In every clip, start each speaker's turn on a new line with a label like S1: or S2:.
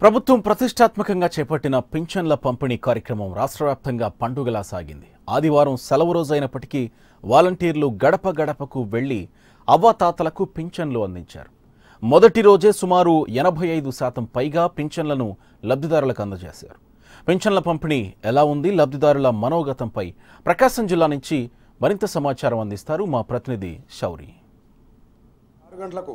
S1: ప్రభుత్వం ప్రతిష్టాత్మకంగా చేపట్టిన పింఛన్ల పంపిణీ కార్యక్రమం రాష్ట్ర వ్యాప్తంగా పండుగలా సాగింది ఆదివారం సెలవు రోజైనప్పటికీ వాలంటీర్లు గడప గడపకు వెళ్లి అవ్వాతాతలకు పింఛన్లు అందించారు మొదటి రోజే సుమారు ఎనభై ఐదు శాతం పైగా పింఛన్లను లబ్ధిదారులకు అందజేశారు పింఛన్ల పంపిణీ ఎలా ఉంది లబ్ధిదారుల మనోగతంపై ప్రకాశం జిల్లా నుంచి మరింత సమాచారం అందిస్తారు మా ప్రతినిధి శౌరి
S2: ఆరు గంటలకు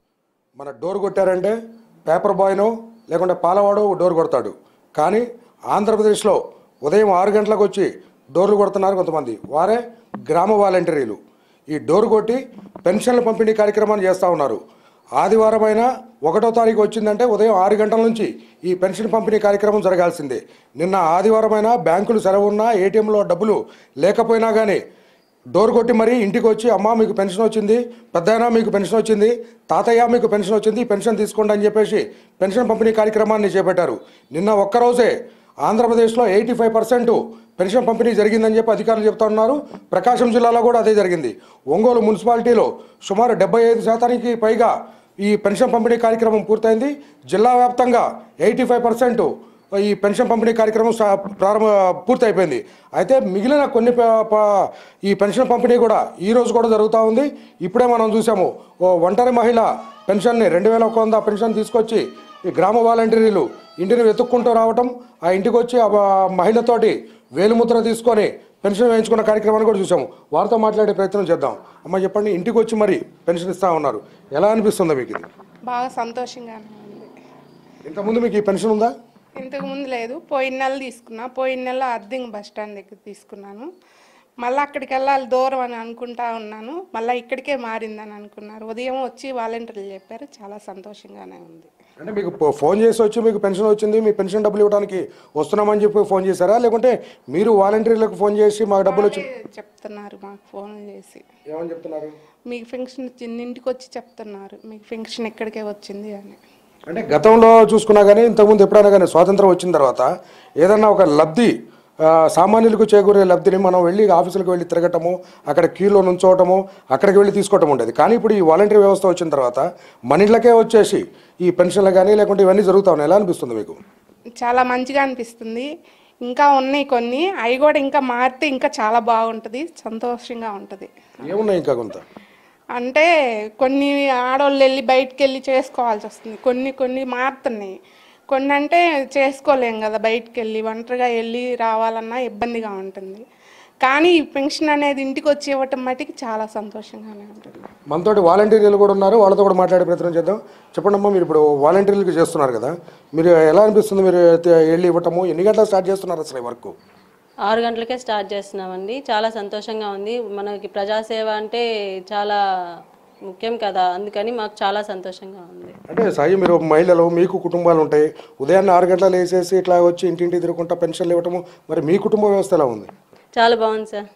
S2: మన డోర్ కొట్టారంటే పేపర్ బాయ్నో లేకుంటే పాలవాడో డోర్ కొడతాడు కానీ ఆంధ్రప్రదేశ్లో ఉదయం ఆరు గంటలకు వచ్చి డోర్లు కొడుతున్నారు కొంతమంది వారే గ్రామ వాలంటీర్లు ఈ డోర్ కొట్టి పెన్షన్ల పంపిణీ కార్యక్రమాన్ని చేస్తూ ఉన్నారు ఆదివారం అయినా ఒకటో తారీఖు వచ్చిందంటే ఉదయం ఆరు గంటల నుంచి ఈ పెన్షన్ పంపిణీ కార్యక్రమం జరగాల్సిందే నిన్న ఆదివారం అయినా బ్యాంకులు సెలవు ఉన్నా ఏటీఎంలో డబ్బులు లేకపోయినా కానీ డోర్ కొట్టి మరీ ఇంటికి వచ్చి అమ్మ మీకు పెన్షన్ వచ్చింది పెద్దయినా మీకు పెన్షన్ వచ్చింది తాతయ్య మీకు పెన్షన్ వచ్చింది ఈ పెన్షన్ తీసుకోండి అని చెప్పేసి పెన్షన్ పంపిణీ కార్యక్రమాన్ని చేపట్టారు నిన్న ఒక్కరోజే ఆంధ్రప్రదేశ్లో ఎయిటీ ఫైవ్ పర్సెంట్ పెన్షన్ పంపిణీ జరిగిందని చెప్పి అధికారులు చెప్తా ఉన్నారు ప్రకాశం జిల్లాలో కూడా అదే జరిగింది ఒంగోలు మున్సిపాలిటీలో సుమారు డెబ్బై ఐదు శాతానికి పైగా ఈ పెన్షన్ పంపిణీ కార్యక్రమం పూర్తయింది జిల్లా వ్యాప్తంగా ఎయిటీ ఫైవ్ పర్సెంట్ ఈ పెన్షన్ పంపిణీ కార్యక్రమం సా- ప్రారంభ పూర్తి అయిపోయింది అయితే మిగిలిన కొన్ని ప- ప- ఈ పెన్షన్ పంపిణీ కూడా ఈ రోజు కూడా జరుగుతూ ఉంది ఇప్పుడే మనం చూసాము ఓ ఒంటరి మహిళ పెన్షన్ని రెండు వేల ఒక వంద పెన్షన్ తీసుకొచ్చి ఈ గ్రామ వాలంటీర్లు ఇంటిని వెతుక్కుంటూ రావటం ఆ ఇంటికి వచ్చి ఆ బ- మహిళతోటి వేలుముద్ర తీసుకొని పెన్షన్ వేయించుకున్న కార్యక్రమాన్ని కూడా చూసాము వారితో మాట్లాడే ప్రయత్నం చేద్దాం అమ్మ చెప్పండి ఇంటికి వచ్చి మరి పెన్షన్ ఇస్తా ఉన్నారు ఎలా అనిపిస్తుంది మీకు ఇది
S3: బాగా సంతోషంగానే ఉంది
S2: ఇంతకుముందు మీకు ఈ పెన్షన్ ఉందా
S3: ఇంతకు ముందు లేదు పోయిన నెల తీసుకున్నా పోయిన నెల అద్దెంగ్ బస్ స్టాండ్ దగ్గర తీసుకున్నాను మళ్ళీ అక్కడికి వెళ్ళాలి దూరం అని అనుకుంటా ఉన్నాను మళ్ళీ ఇక్కడికే మారిందని అనుకున్నారు ఉదయం వచ్చి వాలంటీర్లు చెప్పారు చాలా సంతోషంగానే ఉంది
S2: అంటే మీకు పో- ఫోన్ చేసి వచ్చి మీకు పెన్షన్ వచ్చింది మీ పెన్షన్ డబ్బులు ఇవ్వడానికి వస్తున్నామని చెప్పి ఫోన్ చేశారా లేకుంటే మీరు వాలంటీర్లకు ఫోన్ చేసి మాకు డబ్బులు వచ్చి
S3: వాళ్ళే చెప్తున్నారు మాకు ఫోన్ చేసి
S2: ఏమని చెప్తున్నారు
S3: మీకు ఫంక్షన్ వచ్చింది ఇంటికి వచ్చి చెప్తున్నారు మీకు ఫంక్షన్ ఇక్కడికే వచ్చింది అని
S2: అంటే గతంలో చూసుకున్నా కానీ ఇంతకుముందు ఎప్పుడైనా కానీ స్వాతంత్రం వచ్చిన తర్వాత ఏదన్నా ఒక లబ్ధి ఆ, సామాన్యులకు చేకూరే లబ్ధిని మనం వెళ్ళి ఆఫీసులకు వెళ్ళి తిరగటము అక్కడ క్యూలో నుంచోవటము అక్కడికి వెళ్ళి తీసుకోవటం ఉండేది కానీ ఇప్పుడు ఈ వాలంటీర్ వ్యవస్థ వచ్చిన తర్వాత మన ఇళ్ళకే వచ్చేసి ఈ పెన్షన్లు కానీ లేకుంటే ఇవన్నీ జరుగుతా ఉన్నాయి ఎలా అనిపిస్తుంది మీకు
S3: చాలా మంచిగా అనిపిస్తుంది ఇంకా ఉన్నాయి కొన్ని అవి కూడా ఇంకా మారితే ఇంకా చాలా బాగుంటుంది సంతోషంగా ఉంటుంది
S2: ఏమున్నాయి ఇంకా కొంత
S3: అంటే కొన్ని ఆడవాళ్ళు వెళ్ళి బయటికి వెళ్ళి చేసుకోవాల్సి వస్తుంది కొన్ని కొన్ని మారుతున్నాయి కొన్ని అంటే చేసుకోలేం కదా బయటికి వెళ్ళి ఒంటరిగా వెళ్ళి రావాలన్నా ఇబ్బందిగా ఉంటుంది కానీ ఈ పెన్షన్ అనేది ఇంటికి వచ్చి ఇవ్వటం మటుకి చాలా సంతోషంగానే ఉంటుంది
S2: మనతోటి వాలంటీర్లు కూడా ఉన్నారు వాళ్ళతో కూడా మాట్లాడే ప్రయత్నం చేద్దాం చెప్పండి అమ్మా మీరు ఇప్పుడు వాలంటీర్లకు చేస్తున్నారు కదా మీరు ఎలా అనిపిస్తుంది మీరు తే- వెళ్ళి ఇవ్వటము ఎన్ని గంటలకు స్టార్ట్ చేస్తున్నారు అసలు ఈ వర్క్
S4: ఆరు గంటలకే స్టార్ట్ చేస్తున్నామండి చాలా సంతోషంగా ఉంది మనకి ప్రజాసేవ అంటే చాలా ముఖ్యం కదా అందుకని మాకు చాలా సంతోషంగా ఉంది
S2: అంటే సాయి మీరు మహిళలు మీకు కుటుంబాలు ఉంటాయి ఉదయాన్నే ఆరు గంటలు వేసేసి ఇట్లా వచ్చి ఇంటింటి తిరుగుకుంటా పెన్షన్లు ఇవ్వటము మరి మీ కుటుంబ వ్యవస్థ ఎలా ఉంది
S4: చాలా బాగుంది సార్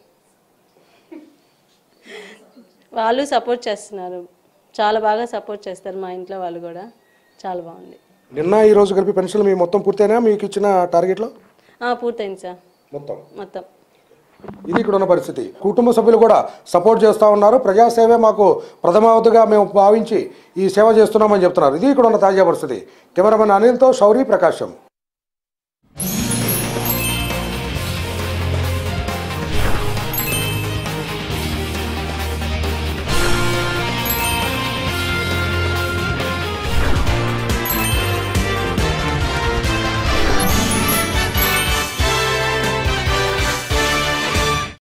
S4: వాళ్ళు సపోర్ట్ చేస్తున్నారు చాలా బాగా సపోర్ట్ చేస్తారు మా ఇంట్లో వాళ్ళు కూడా చాలా బాగుంది
S2: నిన్న ఈ రోజు కలిపి పెన్షన్లు మీ మొత్తం పూర్తయినా మీకు ఇచ్చిన టార్గెట్లో
S4: ఆ, పూర్తయింది సార్
S2: మొత్తం
S4: మొత్తం
S2: ఇది ఇక్కడ ఉన్న పరిస్థితి కుటుంబ సభ్యులు కూడా సపోర్ట్ చేస్తూ ఉన్నారు ప్రజాసేవే మాకు ప్రథమావధిగా మేము భావించి ఈ సేవ చేస్తున్నామని చెప్తున్నారు ఇది ఇక్కడ ఉన్న తాజా పరిస్థితి కెమెరామెన్ అనిల్తో శౌరి ప్రకాశం